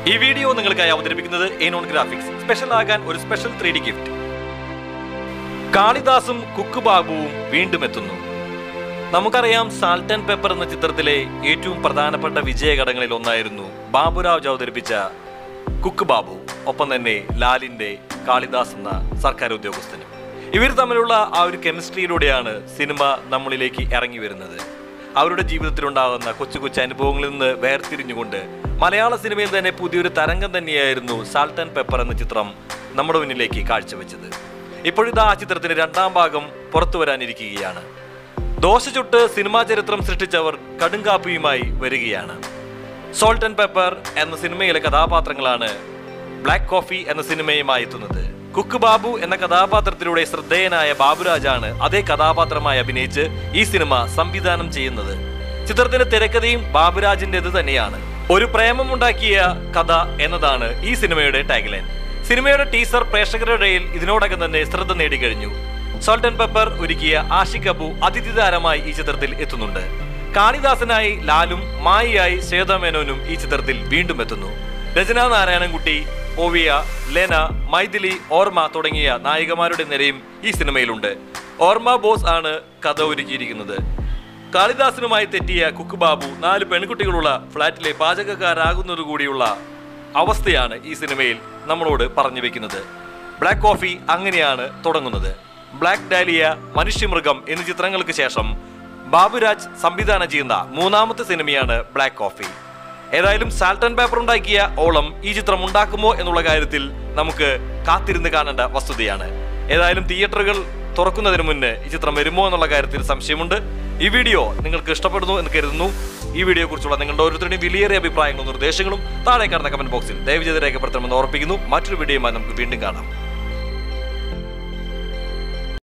ഈ വീഡിയോ നിങ്ങൾക്കായി അവതരിപ്പിക്കുന്നത് ഏനോൺ ഗ്രാഫിക്സ് സ്പെഷ്യൽ ആകാൻ ഒരു സ്പെഷ്യൽ ത്രീ ഡി ഗിഫ്റ്റ് കാളിദാസും കുക്ക് ബാബുവും വീണ്ടും എത്തുന്നു നമുക്കറിയാം സാൾട്ട് ആൻഡ് പെപ്പർ എന്ന ചിത്രത്തിലെ ഏറ്റവും പ്രധാനപ്പെട്ട വിജയഘടകങ്ങളിൽ ഒന്നായിരുന്നു ബാബുരാജ് അവതരിപ്പിച്ച കുക്ക് ബാബു ഒപ്പം തന്നെ ലാലിന്റെ കാളിദാസ് എന്ന സർക്കാർ ഉദ്യോഗസ്ഥനും ഇവർ തമ്മിലുള്ള ആ ഒരു കെമിസ്ട്രിയിലൂടെയാണ് സിനിമ നമ്മളിലേക്ക് ഇറങ്ങി വരുന്നത് അവരുടെ ജീവിതത്തിലുണ്ടാകുന്ന കൊച്ചു കൊച്ചു അനുഭവങ്ങളിൽ നിന്ന് വേർതിരിഞ്ഞുകൊണ്ട് മലയാള സിനിമയിൽ തന്നെ പുതിയൊരു തരംഗം തന്നെയായിരുന്നു സാൾട്ട് ആൻഡ് പെപ്പർ എന്ന ചിത്രം നമ്മുടെ മുന്നിലേക്ക് കാഴ്ചവെച്ചത് ഇപ്പോഴിതാ ആ ചിത്രത്തിന്റെ രണ്ടാം ഭാഗം പുറത്തു വരാനിരിക്കുകയാണ് ദോശ ചുട്ട് സിനിമാ ചരിത്രം സൃഷ്ടിച്ചവർ കടുങ്കാപ്പിയുമായി വരികയാണ് സോൾട്ട് ആൻഡ് പെപ്പർ എന്ന സിനിമയിലെ കഥാപാത്രങ്ങളാണ് ബ്ലാക്ക് കോഫി എന്ന സിനിമയുമായി എത്തുന്നത് കുക്ക് ബാബു എന്ന കഥാപാത്രത്തിലൂടെ ശ്രദ്ധേയനായ ബാബുരാജാണ് അതേ കഥാപാത്രമായി അഭിനയിച്ച് ഈ സിനിമ സംവിധാനം ചെയ്യുന്നത് ചിത്രത്തിന്റെ തിരക്കഥയും ബാബുരാജിന്റേത് തന്നെയാണ് ഒരു പ്രേമമുണ്ടാക്കിയ കഥ എന്നതാണ് ഈ സിനിമയുടെ ടാഗ്ലൈൻ സിനിമയുടെ ടീസർ പ്രേക്ഷകരുടെ ഇടയിൽ ഇതിനോടകം തന്നെ ശ്രദ്ധ നേടിക്കഴിഞ്ഞു സോൾട്ട് ആൻഡ് പെപ്പർ ഒരുക്കിയ ആഷിഖ് അബു അതിഥി താരമായി ഈ ചിത്രത്തിൽ എത്തുന്നുണ്ട് കാളിദാസനായി ലാലും മായിയായി ശ്വേത മേനോനും ഈ ചിത്രത്തിൽ വീണ്ടും എത്തുന്നു രചന നാരായണൻകുട്ടി ഓവിയ ലെന മൈഥിലി ഓർമ്മ തുടങ്ങിയ നായികമാരുടെ നിരയും ഈ സിനിമയിലുണ്ട് ഓർമ്മ ബോസ് ആണ് കഥ ഒരുക്കിയിരിക്കുന്നത് കാളിദാസനുമായി തെറ്റിയ കുക്ക് ബാബു നാല് പെൺകുട്ടികളുള്ള ഫ്ളാറ്റിലെ പാചകക്കാരാകുന്നത് കൂടിയുള്ള അവസ്ഥയാണ് ഈ സിനിമയിൽ നമ്മളോട് പറഞ്ഞു വെക്കുന്നത് ബ്ലാക്ക് കോഫി അങ്ങനെയാണ് തുടങ്ങുന്നത് ബ്ലാക്ക് ഡാലിയ മനുഷ്യമൃഗം എന്നീ ചിത്രങ്ങൾക്ക് ശേഷം ബാബുരാജ് സംവിധാനം ചെയ്യുന്ന മൂന്നാമത്തെ സിനിമയാണ് ബ്ലാക്ക് കോഫി ഏതായാലും സാൾട്ട് ആൻഡ് പേപ്പർ ഉണ്ടാക്കിയ ഓളം ഈ ചിത്രം ഉണ്ടാക്കുമോ എന്നുള്ള കാര്യത്തിൽ നമുക്ക് കാത്തിരുന്ന് കാണേണ്ട വസ്തുതയാണ് ഏതായാലും തിയേറ്ററുകൾ തുറക്കുന്നതിന് മുന്നേ ഈ ചിത്രം വരുമോ എന്നുള്ള കാര്യത്തിൽ സംശയമുണ്ട് ഈ വീഡിയോ നിങ്ങൾക്ക് ഇഷ്ടപ്പെടുന്നു എന്ന് കരുതുന്നു ഈ വീഡിയോ കുറിച്ചുള്ള നിങ്ങളുടെ ഓരോരുത്തരുടെയും വിലയേറിയ അഭിപ്രായങ്ങളും നിർദ്ദേശങ്ങളും താഴെ കാണുന്ന കമന്റ് ബോക്സിൽ ദയവ് ചെയ്ത് രേഖപ്പെടുത്തണമെന്ന് ഓർപ്പിക്കുന്നു മറ്റൊരു വീഡിയോയുമായി നമുക്ക് വീണ്ടും കാണാം